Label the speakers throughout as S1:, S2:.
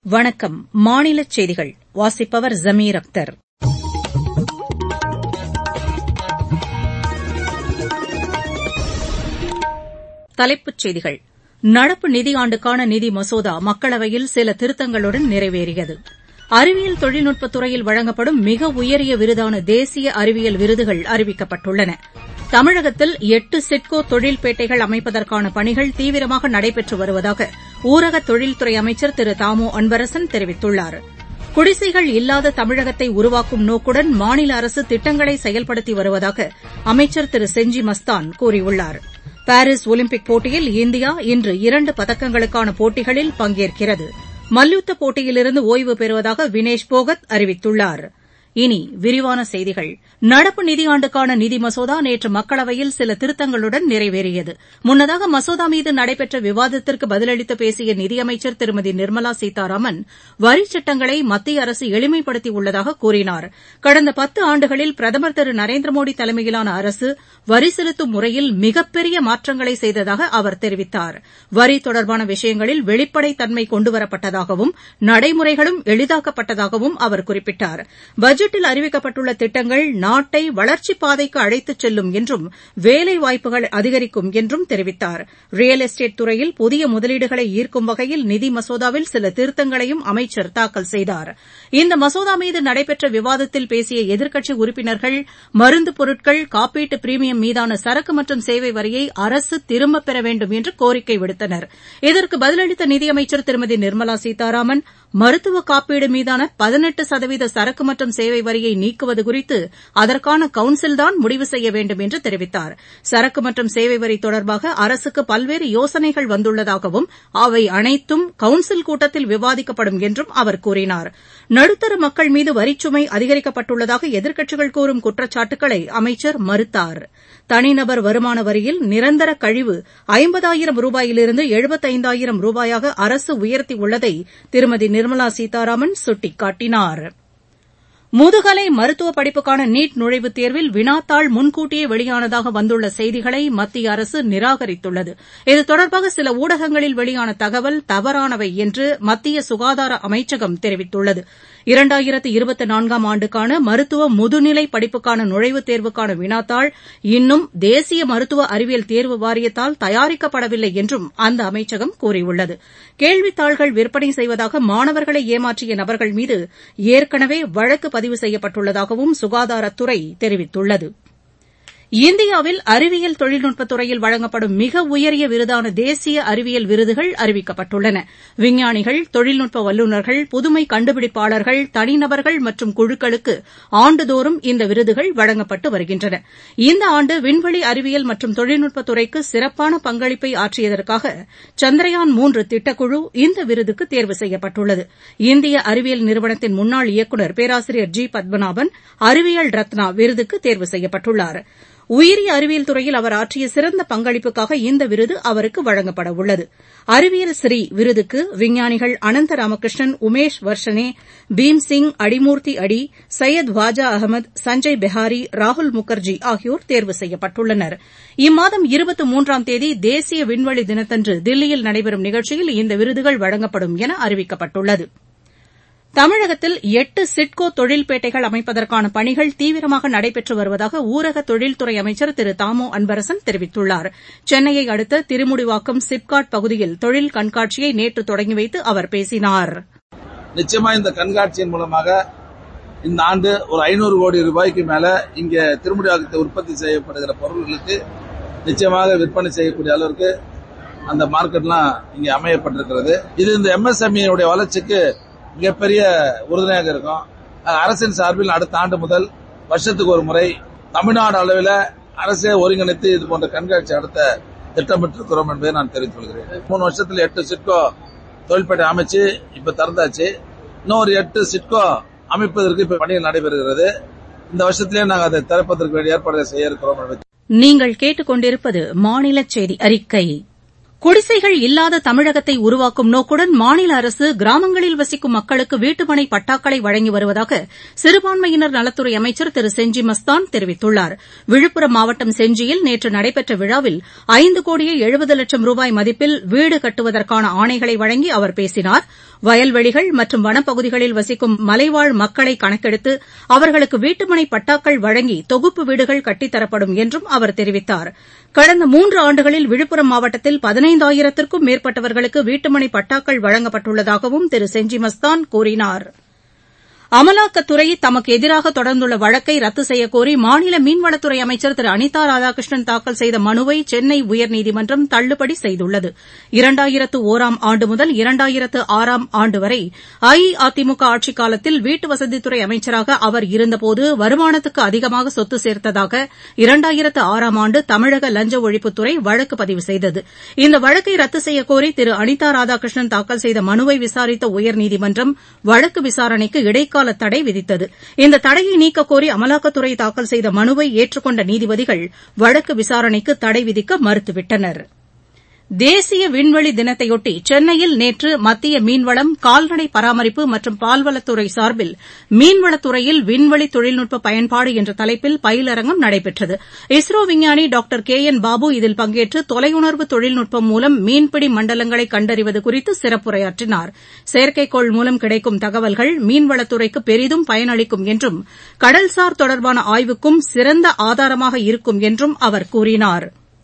S1: வணக்கம் மாநிலச் செய்திகள் வாசிப்பவர் ஜமீர் அக்தர் தலைப்புச் செய்திகள் நடப்பு நிதியாண்டுக்கான நிதி மசோதா மக்களவையில் சில திருத்தங்களுடன் நிறைவேறியது அறிவியல் தொழில்நுட்பத் துறையில் வழங்கப்படும் மிக உயரிய விருதான தேசிய அறிவியல் விருதுகள் அறிவிக்கப்பட்டுள்ளன தமிழகத்தில் எட்டு சிட்கோ தொழில்பேட்டைகள் அமைப்பதற்கான பணிகள் தீவிரமாக நடைபெற்று வருவதாக ஊரக தொழில்துறை அமைச்சர் திரு தாமோ அன்பரசன் தெரிவித்துள்ளார் குடிசைகள் இல்லாத தமிழகத்தை உருவாக்கும் நோக்குடன் மாநில அரசு திட்டங்களை செயல்படுத்தி வருவதாக அமைச்சர் திரு செஞ்சி மஸ்தான் கூறியுள்ளார் பாரீஸ் ஒலிம்பிக் போட்டியில் இந்தியா இன்று இரண்டு பதக்கங்களுக்கான போட்டிகளில் பங்கேற்கிறது மல்யுத்த போட்டியிலிருந்து ஓய்வு பெறுவதாக வினேஷ் போகத் அறிவித்துள்ளார் இனி விரிவான செய்திகள் நடப்பு நிதியாண்டுக்கான நிதி மசோதா நேற்று மக்களவையில் சில திருத்தங்களுடன் நிறைவேறியது முன்னதாக மசோதா மீது நடைபெற்ற விவாதத்திற்கு பதிலளித்து பேசிய நிதியமைச்சர் திருமதி நிர்மலா சீதாராமன் வரிச் சட்டங்களை மத்திய அரசு எளிமைப்படுத்தியுள்ளதாக கூறினார் கடந்த பத்து ஆண்டுகளில் பிரதமர் திரு நரேந்திர மோடி தலைமையிலான அரசு வரி செலுத்தும் முறையில் மிகப்பெரிய மாற்றங்களை செய்ததாக அவர் தெரிவித்தார் வரி தொடர்பான விஷயங்களில் வெளிப்படைத்தன்மை கொண்டுவரப்பட்டதாகவும் நடைமுறைகளும் எளிதாக்கப்பட்டதாகவும் அவர் குறிப்பிட்டார் பட்ஜெட்டில் அறிவிக்கப்பட்டுள்ள திட்டங்கள் நாட்டை வளர்ச்சிப் பாதைக்கு அழைத்துச் செல்லும் என்றும் வேலைவாய்ப்புகள் அதிகரிக்கும் என்றும் தெரிவித்தார் ரியல் எஸ்டேட் துறையில் புதிய முதலீடுகளை ஈர்க்கும் வகையில் நிதி மசோதாவில் சில திருத்தங்களையும் அமைச்சர் தாக்கல் செய்தார் இந்த மசோதா மீது நடைபெற்ற விவாதத்தில் பேசிய எதிர்க்கட்சி உறுப்பினர்கள் மருந்து பொருட்கள் காப்பீட்டு பிரீமியம் மீதான சரக்கு மற்றும் சேவை வரியை அரசு திரும்பப் பெற வேண்டும் என்று கோரிக்கை விடுத்தனர் இதற்கு பதிலளித்த நிதியமைச்சர் திருமதி நிர்மலா சீதாராமன் மருத்துவ காப்பீடு மீதான பதினெட்டு சதவீத சரக்கு மற்றும் சேவை வரியை நீக்குவது குறித்து அதற்கான கவுன்சில்தான் முடிவு செய்ய வேண்டும் என்று தெரிவித்தார் சரக்கு மற்றும் சேவை வரி தொடர்பாக அரசுக்கு பல்வேறு யோசனைகள் வந்துள்ளதாகவும் அவை அனைத்தும் கவுன்சில் கூட்டத்தில் விவாதிக்கப்படும் என்றும் அவர் கூறினார் நடுத்தர மக்கள் மீது வரிச்சுமை அதிகரிக்கப்பட்டுள்ளதாக எதிர்க்கட்சிகள் கூறும் குற்றச்சாட்டுக்களை அமைச்சர் மறுத்தார் தனிநபர் வருமான வரியில் நிரந்தர கழிவு ஐம்பதாயிரம் ரூபாயிலிருந்து எழுபத்தைந்தாயிரம் ரூபாயாக அரசு உயர்த்தியுள்ளதை திருமதி நிர்மலா சீதாராமன் சுட்டிக்காட்டினார் முதுகலை மருத்துவ படிப்புக்கான நீட் நுழைவுத் தேர்வில் வினாத்தாள் முன்கூட்டியே வெளியானதாக வந்துள்ள செய்திகளை மத்திய அரசு நிராகரித்துள்ளது இது தொடர்பாக சில ஊடகங்களில் வெளியான தகவல் தவறானவை என்று மத்திய சுகாதார அமைச்சகம் தெரிவித்துள்ளது இரண்டாயிரத்து இருபத்தி நான்காம் ஆண்டுக்கான மருத்துவ முதுநிலை படிப்புக்கான நுழைவுத் தேர்வுக்கான வினாத்தாள் இன்னும் தேசிய மருத்துவ அறிவியல் தேர்வு வாரியத்தால் தயாரிக்கப்படவில்லை என்றும் அந்த அமைச்சகம் கூறியுள்ளது கேள்வித்தாள்கள் விற்பனை செய்வதாக மாணவர்களை ஏமாற்றிய நபர்கள் மீது ஏற்கனவே வழக்கு பதிவு செய்யப்பட்டுள்ளதாகவும் சுகாதாரத்துறை தெரிவித்துள்ளது இந்தியாவில் அறிவியல் தொழில்நுட்பத் துறையில் வழங்கப்படும் மிக உயரிய விருதான தேசிய அறிவியல் விருதுகள் அறிவிக்கப்பட்டுள்ளன விஞ்ஞானிகள் தொழில்நுட்ப வல்லுநர்கள் புதுமை கண்டுபிடிப்பாளர்கள் தனிநபர்கள் மற்றும் குழுக்களுக்கு ஆண்டுதோறும் இந்த விருதுகள் வழங்கப்பட்டு வருகின்றன இந்த ஆண்டு விண்வெளி அறிவியல் மற்றும் தொழில்நுட்பத் துறைக்கு சிறப்பான பங்களிப்பை ஆற்றியதற்காக சந்திரயான் மூன்று திட்டக்குழு இந்த விருதுக்கு தேர்வு செய்யப்பட்டுள்ளது இந்திய அறிவியல் நிறுவனத்தின் முன்னாள் இயக்குநர் பேராசிரியர் ஜி பத்மநாபன் அறிவியல் ரத்னா விருதுக்கு தேர்வு செய்யப்பட்டுள்ளார் உயிரி அறிவியல் துறையில் அவர் ஆற்றிய சிறந்த பங்களிப்புக்காக இந்த விருது அவருக்கு வழங்கப்பட உள்ளது அறிவியல் ஸ்ரீ விருதுக்கு விஞ்ஞானிகள் அனந்த ராமகிருஷ்ணன் உமேஷ் வர்ஷனே பீம்சிங் அடிமூர்த்தி அடி சையத் வாஜா அகமது சஞ்சய் பெஹாரி ராகுல் முகர்ஜி ஆகியோர் தேர்வு செய்யப்பட்டுள்ளனர் இம்மாதம் இருபத்தி மூன்றாம் தேதி தேசிய விண்வெளி தினத்தன்று தில்லியில் நடைபெறும் நிகழ்ச்சியில் இந்த விருதுகள் வழங்கப்படும் என அறிவிக்கப்பட்டுள்ளது தமிழகத்தில் எட்டு சிட்கோ தொழில்பேட்டைகள் அமைப்பதற்கான பணிகள் தீவிரமாக நடைபெற்று வருவதாக ஊரக தொழில்துறை அமைச்சர் திரு தாமோ அன்பரசன் தெரிவித்துள்ளார் சென்னையை அடுத்த திருமுடிவாக்கம் சிப்காட் பகுதியில் தொழில் கண்காட்சியை நேற்று தொடங்கி வைத்து அவர் பேசினார்
S2: நிச்சயமா இந்த கண்காட்சியின் மூலமாக இந்த ஆண்டு ஒரு ஐநூறு கோடி ரூபாய்க்கு மேல இங்க திருமுடிவாக்கத்தில் உற்பத்தி செய்யப்படுகிற பொருள்களுக்கு நிச்சயமாக விற்பனை செய்யக்கூடிய அளவிற்கு அந்த மார்க்கெட்லாம் இங்க அமையப்பட்டிருக்கிறது இது இந்த எம்எஸ்எம்இ வளர்ச்சிக்கு மிகப்பெரிய உறுதுணையாக இருக்கும் அரசின் சார்பில் அடுத்த ஆண்டு முதல் வருஷத்துக்கு ஒரு முறை தமிழ்நாடு அளவில் அரசே ஒருங்கிணைத்து இது போன்ற கண்காட்சி நடத்த திட்டமிட்டிருக்கிறோம் என்பதை நான் தெரிவித்துக் கொள்கிறேன் மூணு வருஷத்தில் எட்டு சிட்கோ தொழில்பேட்டை அமைச்சு இப்ப திறந்தாச்சு இன்னொரு எட்டு சிட்கோ அமைப்பதற்கு இப்ப பணிகள் நடைபெறுகிறது இந்த வருஷத்திலேயே நாங்கள் அதை திறப்பதற்கு வேண்டிய ஏற்பாடுகளை செய்ய இருக்கிறோம்
S1: நீங்கள் கேட்டுக்கொண்டிருப்பது மாநில செய்தி அறிக்கை குடிசைகள் இல்லாத தமிழகத்தை உருவாக்கும் நோக்குடன் மாநில அரசு கிராமங்களில் வசிக்கும் மக்களுக்கு வீட்டுமனை பட்டாக்களை வழங்கி வருவதாக சிறுபான்மையினர் நலத்துறை அமைச்சர் திரு செஞ்சி மஸ்தான் தெரிவித்துள்ளார் விழுப்புரம் மாவட்டம் செஞ்சியில் நேற்று நடைபெற்ற விழாவில் ஐந்து கோடியே எழுபது லட்சம் ரூபாய் மதிப்பில் வீடு கட்டுவதற்கான ஆணைகளை வழங்கி அவர் பேசினார் வயல்வெளிகள் மற்றும் வனப்பகுதிகளில் வசிக்கும் மலைவாழ் மக்களை கணக்கெடுத்து அவர்களுக்கு வீட்டுமனை பட்டாக்கள் வழங்கி தொகுப்பு வீடுகள் கட்டித்தரப்படும் என்றும் அவர் தெரிவித்தார் கடந்த மூன்று ஆண்டுகளில் விழுப்புரம் மாவட்டத்தில் பதினைந்தாயிரத்திற்கும் மேற்பட்டவர்களுக்கு வீட்டுமனை பட்டாக்கள் வழங்கப்பட்டுள்ளதாகவும் திரு செஞ்சி மஸ்தான் கூறினாா் அமலாக்கத்துறை தமக்கு எதிராக தொடர்ந்துள்ள வழக்கை ரத்து செய்யக்கோரி மாநில மீன்வளத்துறை அமைச்சர் திரு அனிதா ராதாகிருஷ்ணன் தாக்கல் செய்த மனுவை சென்னை உயர்நீதிமன்றம் தள்ளுபடி செய்துள்ளது இரண்டாயிரத்து ஒராம் ஆண்டு முதல் இரண்டாயிரத்து ஆறாம் ஆண்டு வரை அஇஅதிமுக ஆட்சிக் காலத்தில் வீட்டுவசதித்துறை அமைச்சராக அவர் இருந்தபோது வருமானத்துக்கு அதிகமாக சொத்து சேர்த்ததாக இரண்டாயிரத்து ஆறாம் ஆண்டு தமிழக லஞ்ச ஒழிப்புத்துறை வழக்கு பதிவு செய்தது இந்த வழக்கை ரத்து செய்யக்கோரி திரு அனிதா ராதாகிருஷ்ணன் தாக்கல் செய்த மனுவை விசாரித்த உயர்நீதிமன்றம் வழக்கு விசாரணைக்கு இடைக்கால இடைக்கால தடை விதித்தது இந்த தடையை நீக்கக்கோரி அமலாக்கத்துறை தாக்கல் செய்த மனுவை ஏற்றுக்கொண்ட நீதிபதிகள் வழக்கு விசாரணைக்கு தடை விதிக்க மறுத்துவிட்டனா் தேசிய விண்வெளி தினத்தையொட்டி சென்னையில் நேற்று மத்திய மீன்வளம் கால்நடை பராமரிப்பு மற்றும் பால்வளத்துறை சார்பில் மீன்வளத்துறையில் விண்வெளி தொழில்நுட்ப பயன்பாடு என்ற தலைப்பில் பயிலரங்கம் நடைபெற்றது இஸ்ரோ விஞ்ஞானி டாக்டர் கே என் பாபு இதில் பங்கேற்று தொலையுணர்வு தொழில்நுட்பம் மூலம் மீன்பிடி மண்டலங்களை கண்டறிவது குறித்து சிறப்புரையாற்றினார் செயற்கைக்கோள் மூலம் கிடைக்கும் தகவல்கள் மீன்வளத்துறைக்கு பெரிதும் பயனளிக்கும் என்றும் கடல்சார் தொடர்பான ஆய்வுக்கும் சிறந்த ஆதாரமாக இருக்கும் என்றும் அவர் கூறினாா்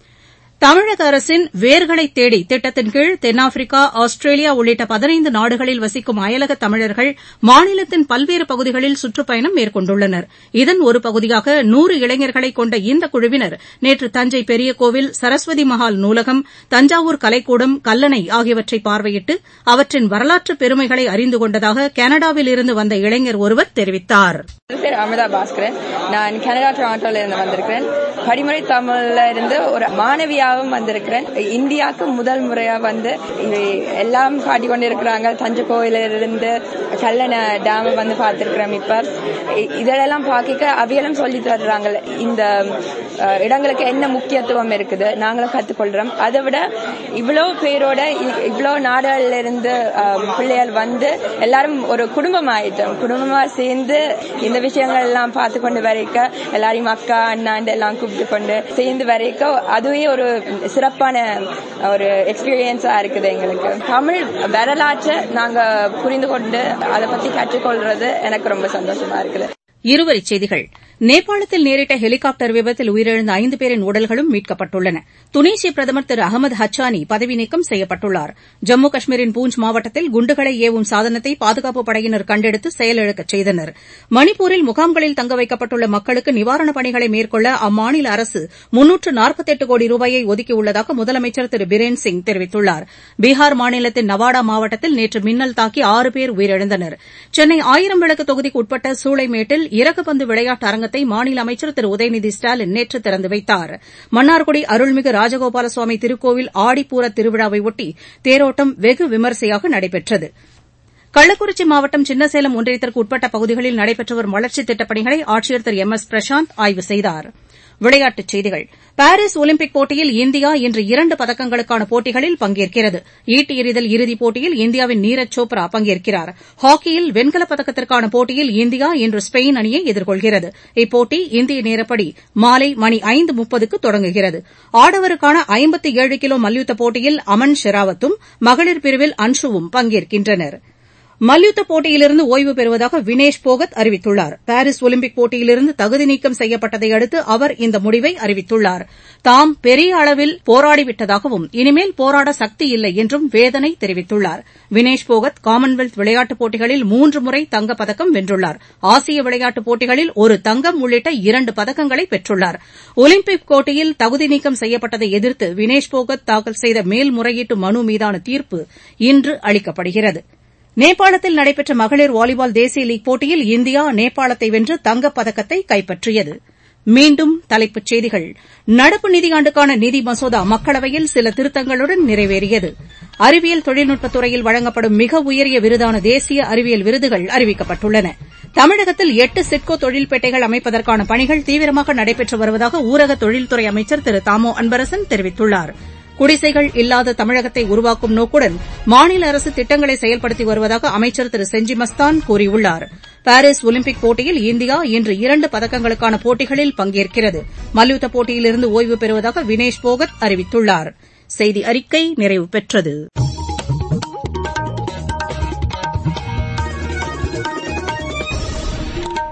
S1: தமிழக அரசின் வேர்களை தேடி திட்டத்தின் கீழ் தென்னாப்பிரிக்கா ஆஸ்திரேலியா உள்ளிட்ட பதினைந்து நாடுகளில் வசிக்கும் அயலக தமிழர்கள் மாநிலத்தின் பல்வேறு பகுதிகளில் சுற்றுப்பயணம் மேற்கொண்டுள்ளனர் இதன் ஒரு பகுதியாக நூறு இளைஞர்களை கொண்ட இந்த குழுவினர் நேற்று தஞ்சை பெரியகோவில் சரஸ்வதி மஹால் நூலகம் தஞ்சாவூர் கலைக்கூடம் கல்லணை ஆகியவற்றை பார்வையிட்டு அவற்றின் வரலாற்று பெருமைகளை அறிந்து கொண்டதாக கனடாவில் இருந்து வந்த இளைஞர் ஒருவர் தெரிவித்தார்
S3: பேர் அமிதா பாஸ்கரன் நான் கனடா டொராண்டோல இருந்து வந்திருக்கிறேன் படிமுறை தமிழ்ல இருந்து ஒரு மாணவியாவும் வந்திருக்கிறேன் இந்தியாவுக்கு முதல் முறையா வந்து இது எல்லாம் காட்டி கொண்டு இருக்கிறாங்க தஞ்சை கோயிலிருந்து கல்லணை டேம் வந்து பார்த்திருக்கிறோம் இப்ப இதெல்லாம் பார்க்க அவியலும் சொல்லி தர்றாங்க இந்த இடங்களுக்கு என்ன முக்கியத்துவம் இருக்குது நாங்களும் கத்துக்கொள்றோம் அதை விட இவ்வளவு பேரோட இவ்வளவு நாடுகள்ல இருந்து பிள்ளைகள் வந்து எல்லாரும் ஒரு குடும்பம் ஆயிட்டோம் குடும்பமா சேர்ந்து இந்த விஷயங்கள் எல்லாம் பார்த்து கொண்டு வரைக்க எல்லாரையும் அக்கா அண்ணாண்டு எல்லாம் கூப்பிட்டு கொண்டு சேர்ந்து வரைக்க அதுவே ஒரு சிறப்பான ஒரு எக்ஸ்பீரியன்ஸா இருக்குது எங்களுக்கு தமிழ் வரலாற்றை நாங்க புரிந்து கொண்டு அதை பத்தி கற்றுக்கொள்றது எனக்கு ரொம்ப சந்தோஷமா இருக்குது
S1: இருவரிச் செய்திகள் நேபாளத்தில் நேரிட்ட ஹெலிகாப்டர் விபத்தில் உயிரிழந்த ஐந்து பேரின் உடல்களும் மீட்கப்பட்டுள்ளன துனிசிய பிரதமர் திரு அகமது ஹச்சானி பதவி நீக்கம் செய்யப்பட்டுள்ளார் ஜம்மு காஷ்மீரின் பூஞ்ச் மாவட்டத்தில் குண்டுகளை ஏவும் சாதனத்தை பாதுகாப்பு படையினர் கண்டெடுத்து செயலிழக்கச் செய்தனர் மணிப்பூரில் முகாம்களில் தங்க வைக்கப்பட்டுள்ள மக்களுக்கு நிவாரணப் பணிகளை மேற்கொள்ள அம்மாநில அரசு முன்னூற்று நாற்பத்தெட்டு கோடி ரூபாயை ஒதுக்கியுள்ளதாக முதலமைச்சர் திரு பிரேன் சிங் தெரிவித்துள்ளார் பீகார் மாநிலத்தின் நவாடா மாவட்டத்தில் நேற்று மின்னல் தாக்கி ஆறு பேர் உயிரிழந்தனர் சென்னை ஆயிரம் விளக்கு தொகுதிக்கு உட்பட்ட சூளைமேட்டில் இறகுப்பந்து விளையாட்டு அரங்கத்தை மாநில அமைச்சர் திரு உதயநிதி ஸ்டாலின் நேற்று திறந்து வைத்தார் மன்னார்குடி அருள்மிகு ராஜகோபால சுவாமி திருக்கோவில் ஆடிப்பூர திருவிழாவையொட்டி தேரோட்டம் வெகு விமரிசையாக நடைபெற்றது கள்ளக்குறிச்சி மாவட்டம் சின்னசேலம் ஒன்றியத்திற்கு உட்பட்ட பகுதிகளில் நடைபெற்று வரும் வளர்ச்சித் திட்டப் பணிகளை ஆட்சியர் திரு எம் எஸ் பிரசாந்த் ஆய்வு செய்தார் விளையாட்டுச் செய்திகள் பாரீஸ் ஒலிம்பிக் போட்டியில் இந்தியா இன்று இரண்டு பதக்கங்களுக்கான போட்டிகளில் பங்கேற்கிறது ஈட்டி எறிதல் இறுதிப் போட்டியில் இந்தியாவின் நீரஜ் சோப்ரா பங்கேற்கிறார் ஹாக்கியில் வெண்கலப் பதக்கத்திற்கான போட்டியில் இந்தியா இன்று ஸ்பெயின் அணியை எதிர்கொள்கிறது இப்போட்டி இந்திய நேரப்படி மாலை மணி ஐந்து முப்பதுக்கு தொடங்குகிறது ஆடவருக்கான ஐம்பத்து ஏழு கிலோ மல்யுத்தப் போட்டியில் அமன் ஷெராவத்தும் மகளிர் பிரிவில் அன்ஷுவும் பங்கேற்கின்றனா் மல்யுத்தப் போட்டியிலிருந்து ஓய்வு பெறுவதாக வினேஷ் போகத் அறிவித்துள்ளார் பாரீஸ் ஒலிம்பிக் போட்டியிலிருந்து தகுதி நீக்கம் செய்யப்பட்டதை அடுத்து அவர் இந்த முடிவை அறிவித்துள்ளார் தாம் பெரிய அளவில் போராடிவிட்டதாகவும் இனிமேல் போராட சக்தி இல்லை என்றும் வேதனை தெரிவித்துள்ளார் வினேஷ் போகத் காமன்வெல்த் விளையாட்டுப் போட்டிகளில் மூன்று முறை தங்கப்பதக்கம் வென்றுள்ளார் ஆசிய விளையாட்டுப் போட்டிகளில் ஒரு தங்கம் உள்ளிட்ட இரண்டு பதக்கங்களை பெற்றுள்ளார் ஒலிம்பிக் போட்டியில் தகுதி நீக்கம் செய்யப்பட்டதை எதிர்த்து வினேஷ் போகத் தாக்கல் செய்த மேல்முறையீட்டு மனு மீதான தீர்ப்பு இன்று அளிக்கப்படுகிறது நேபாளத்தில் நடைபெற்ற மகளிர் வாலிபால் தேசிய லீக் போட்டியில் இந்தியா நேபாளத்தை வென்று தங்கப் பதக்கத்தை கைப்பற்றியது மீண்டும் தலைப்புச் செய்திகள் நடப்பு நிதியாண்டுக்கான நிதி மசோதா மக்களவையில் சில திருத்தங்களுடன் நிறைவேறியது அறிவியல் தொழில்நுட்பத் துறையில் வழங்கப்படும் மிக உயரிய விருதான தேசிய அறிவியல் விருதுகள் அறிவிக்கப்பட்டுள்ளன தமிழகத்தில் எட்டு சிட்கோ தொழில்பேட்டைகள் அமைப்பதற்கான பணிகள் தீவிரமாக நடைபெற்று வருவதாக ஊரக தொழில்துறை அமைச்சர் திரு தாமோ அன்பரசன் தெரிவித்துள்ளாா் குடிசைகள் இல்லாத தமிழகத்தை உருவாக்கும் நோக்குடன் மாநில அரசு திட்டங்களை செயல்படுத்தி வருவதாக அமைச்சர் திரு செஞ்சி மஸ்தான் கூறியுள்ளார் பாரிஸ் ஒலிம்பிக் போட்டியில் இந்தியா இன்று இரண்டு பதக்கங்களுக்கான போட்டிகளில் பங்கேற்கிறது மல்யுத்த போட்டியிலிருந்து ஓய்வு பெறுவதாக வினேஷ் போகத் அறிவித்துள்ளார் செய்தி அறிக்கை நிறைவு பெற்றது